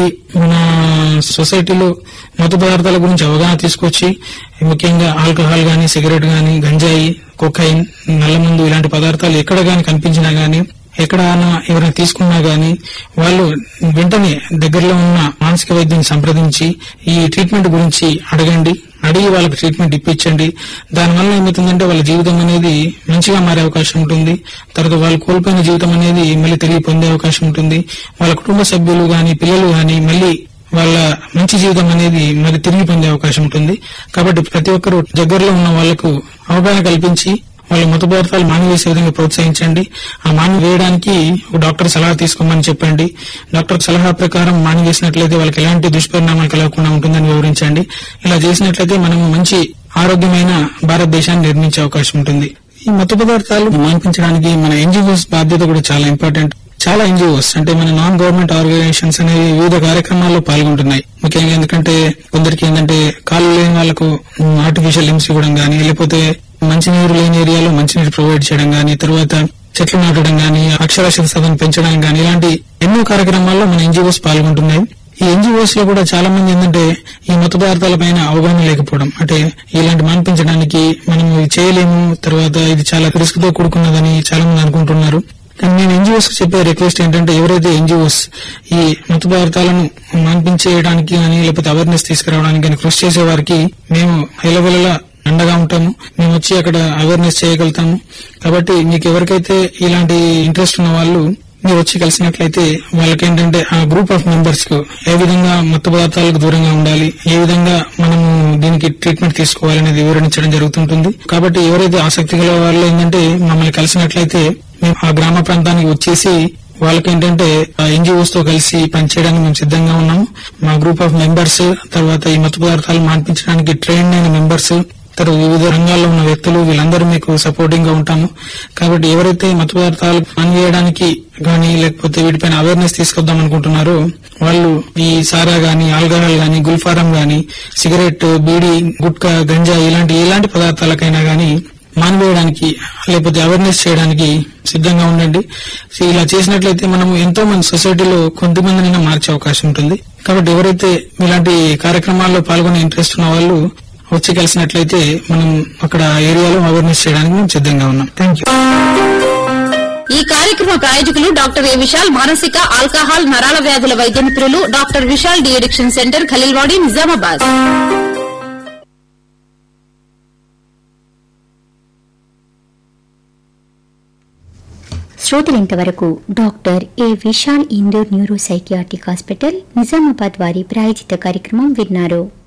మన సొసైటీలో మత్తు పదార్థాల గురించి అవగాహన తీసుకొచ్చి ముఖ్యంగా ఆల్కహాల్ గాని సిగరెట్ గాని గంజాయి కొకైన్ నల్లమందు ఇలాంటి పదార్థాలు ఎక్కడ గాని కనిపించినా గాని ఎక్కడైనా ఎవరైనా తీసుకున్నా గాని వాళ్ళు వెంటనే దగ్గరలో ఉన్న మానసిక వైద్యుని సంప్రదించి ఈ ట్రీట్మెంట్ గురించి అడగండి అడిగి వాళ్ళకి ట్రీట్మెంట్ ఇప్పించండి దానివల్ల ఏమవుతుందంటే వాళ్ళ జీవితం అనేది మంచిగా మారే అవకాశం ఉంటుంది తర్వాత వాళ్ళు కోల్పోయిన జీవితం అనేది మళ్ళీ తిరిగి పొందే అవకాశం ఉంటుంది వాళ్ళ కుటుంబ సభ్యులు గాని పిల్లలు గాని మళ్ళీ వాళ్ళ మంచి జీవితం అనేది మరి తిరిగి పొందే అవకాశం ఉంటుంది కాబట్టి ప్రతి ఒక్కరూ దగ్గరలో ఉన్న వాళ్లకు అవగాహన కల్పించి వాళ్ళ మత్తు పదార్థాలు మానివేసే విధంగా ప్రోత్సహించండి ఆ మాని వేయడానికి ఒక డాక్టర్ సలహా తీసుకోమని చెప్పండి డాక్టర్ సలహా ప్రకారం మానివేసినట్లయితే వాళ్ళకి ఎలాంటి దుష్పరిణామాలు కలగకుండా ఉంటుందని వివరించండి ఇలా చేసినట్లయితే మనము మంచి ఆరోగ్యమైన భారతదేశాన్ని నిర్మించే అవకాశం ఉంటుంది ఈ మత్తు పదార్థాలు మాన్పించడానికి మన ఎన్జిఓస్ బాధ్యత కూడా చాలా ఇంపార్టెంట్ చాలా ఎన్జిఓస్ అంటే మన నాన్ గవర్నమెంట్ ఆర్గనైజేషన్స్ అనేవి వివిధ కార్యక్రమాల్లో పాల్గొంటున్నాయి ముఖ్యంగా ఎందుకంటే కొందరికి ఏంటంటే కాళ్ళు లేని వాళ్ళకు ఆర్టిఫిషియల్ లిమ్స్ ఇవ్వడం గానీ లేకపోతే మంచినీరు లేని ఏరియాలో మంచినీరు ప్రొవైడ్ చేయడం గానీ తర్వాత చెట్లు నాటడం గానీ అక్షరాస్యత సదను పెంచడం గానీ ఇలాంటి ఎన్నో కార్యక్రమాల్లో మన ఎన్జిఓస్ పాల్గొంటున్నాయి ఈ ఎన్జిఓస్ లో కూడా చాలా మంది ఏంటంటే ఈ మత్తు పదార్థాల పైన అవగాహన లేకపోవడం అంటే ఇలాంటి మాన్పించడానికి మనం ఇది చేయలేము తర్వాత ఇది చాలా రిస్క్ తో కూడుకున్నదని చాలా మంది అనుకుంటున్నారు కానీ నేను ఎన్జిఓస్ చెప్పే రిక్వెస్ట్ ఏంటంటే ఎవరైతే ఎన్జిఓస్ ఈ మత్తు పదార్థాలను మాన్పించేయడానికి కానీ లేకపోతే అవేర్నెస్ తీసుకురావడానికి కానీ కృషి చేసే వారికి మేము ఎలవెలలా అండగా ఉంటాము మేము వచ్చి అక్కడ అవేర్నెస్ చేయగలుగుతాము కాబట్టి మీకు ఎవరికైతే ఇలాంటి ఇంట్రెస్ట్ ఉన్న వాళ్ళు మీరు వచ్చి కలిసినట్లయితే వాళ్ళకేంటంటే ఆ గ్రూప్ ఆఫ్ మెంబర్స్ కు ఏ విధంగా మత్తు పదార్థాలకు దూరంగా ఉండాలి ఏ విధంగా మనము దీనికి ట్రీట్మెంట్ తీసుకోవాలనేది వివరించడం జరుగుతుంటుంది కాబట్టి ఎవరైతే ఆసక్తి గల వాళ్ళు ఏంటంటే మమ్మల్ని కలిసినట్లయితే మేము ఆ గ్రామ ప్రాంతానికి వచ్చేసి వాళ్ళకి ఏంటంటే ఎన్జిఓస్ తో కలిసి పనిచేయడానికి మేము సిద్ధంగా ఉన్నాము మా గ్రూప్ ఆఫ్ మెంబర్స్ తర్వాత ఈ మత్తు పదార్థాలు మాన్పించడానికి ట్రైన్ అయిన మెంబర్స్ తర్వాత వివిధ రంగాల్లో ఉన్న వ్యక్తులు వీళ్ళందరూ మీకు సపోర్టింగ్ గా ఉంటాము కాబట్టి ఎవరైతే మత్తు పదార్థాలు పనిచేయడానికి గానీ లేకపోతే వీటిపైన అవేర్నెస్ తీసుకొద్దాం అనుకుంటున్నారో వాళ్ళు ఈ సారా గాని ఆల్కహాల్ గాని గుల్ఫారం గాని సిగరెట్ బీడీ గుట్కా గంజా ఇలాంటి ఎలాంటి పదార్థాలకైనా గానీ మానివేయడానికి లేకపోతే అవేర్నెస్ చేయడానికి సిద్ధంగా ఉండండి సో ఇలా చేసినట్లయితే మనం ఎంతో మంది సొసైటీలో కొంతమందినైనా మార్చే అవకాశం ఉంటుంది కాబట్టి ఎవరైతే ఇలాంటి కార్యక్రమాల్లో పాల్గొనే ఇంట్రెస్ట్ ఉన్న వాళ్ళు వచ్చి కలిసినట్లయితే మనం అక్కడ ఏరియాలో అవేర్నెస్ చేయడానికి మేము సిద్ధంగా ఉన్నాం థ్యాంక్ యూ ఈ కార్యక్రమ ప్రాయోజకులు డాక్టర్ ఏ విశాల్ మానసిక ఆల్కహాల్ నరాల వ్యాధుల వైద్య నిపుణులు doctor Vishal D addiction centre Khaleelwadi Nizamabad శ్రోతలు ఇంతవరకు doctor A Vishal Indur neuro psychiatric hospital Nizamabad వారి ప్రాయోజిత కార్యక్రమం విన్నారు